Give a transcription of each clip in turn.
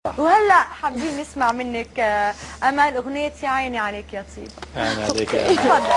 وهلا حابين نسمع منك آه، امل اغنيه يا عيني عليك يا طيبه يعني عليك يا أمل. تفضل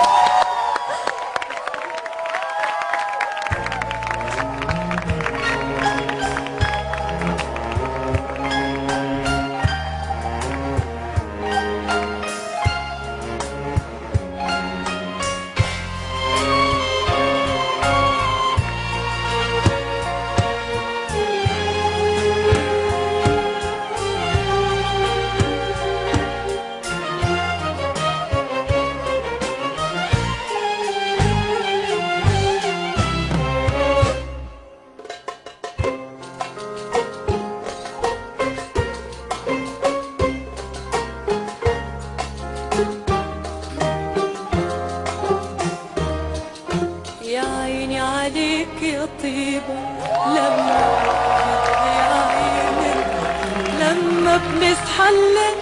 يا عيني عليك يا طيبة لما بدي عينك لما بنصحى الليل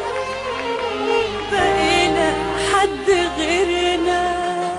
بقينا حد غيرنا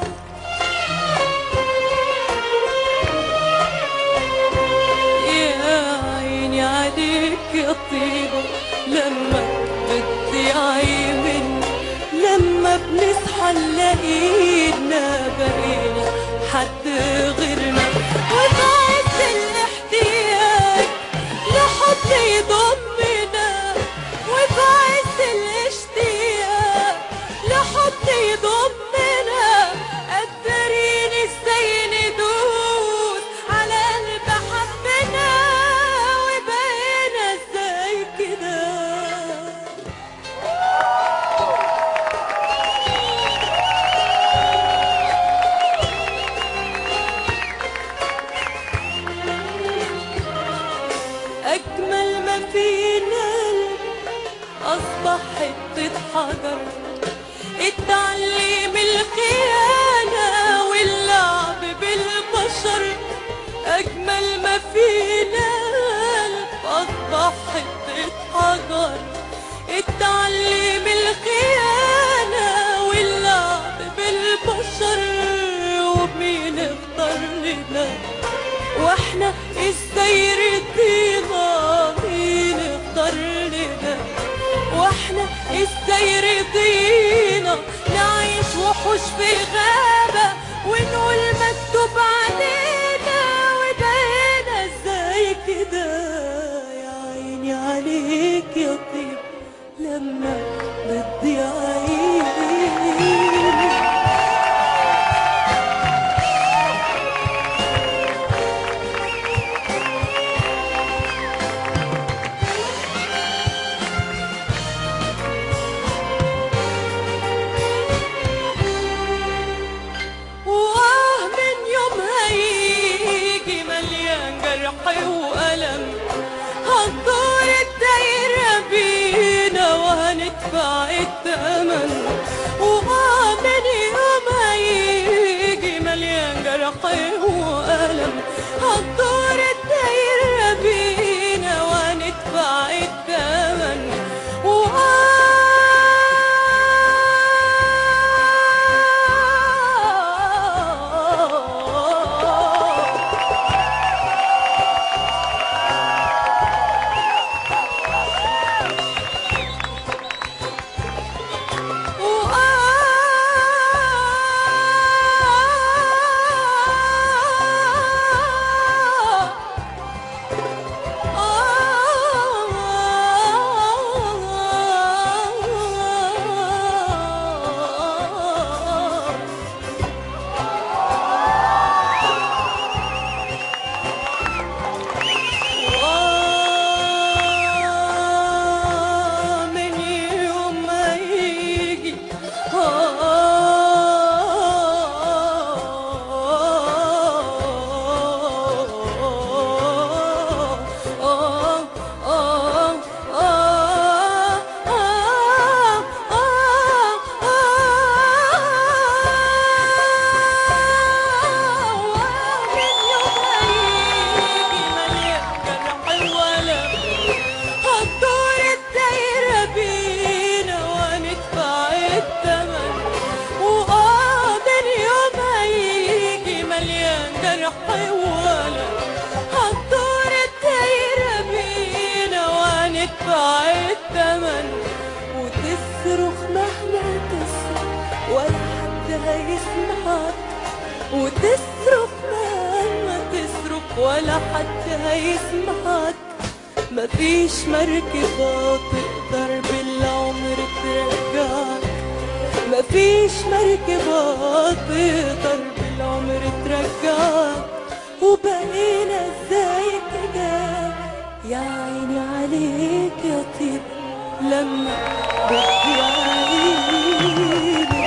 يا عيني عليك يا طيبة لما بدي عينك لما بنصحى نلاقينا بقينا حد غيرنا وبعز الاحتياج لحد يضمنا وبعز الاشتياق لحد يضمنا قدرين ازاي ندوس على قلب حبنا وبقينا ازاي كده أجمل ما فينا أصبح حتة حجر التعليم الخيانة واللعب بالبشر أجمل ما فينا أصبح حتة حجر التعليم الخيانة واللعب بالبشر ومين اختار لنا واحنا ازاي رضينا مين اختار لنا واحنا ازاي رضينا نعيش وحوش في غابة ونقول مكتوب علينا وبقينا ازاي كده يا عيني عليك يا طيب لما بدي عيني واه من يوم هيجي مليان جرح وألم هتدور الدايرة بينا وهندفع الثمن التمن وتصرخ مهما تصرخ ولا حد هيسمعك وتصرخ مهما تصرخ ولا حد هيسمعك مفيش مركبة تقدر بالعمر ترجعك مفيش مركبة تقدر بالعمر ترجعك وبقينا ازاي كده يا عيني عليك يا طيب لما بتضيع عيني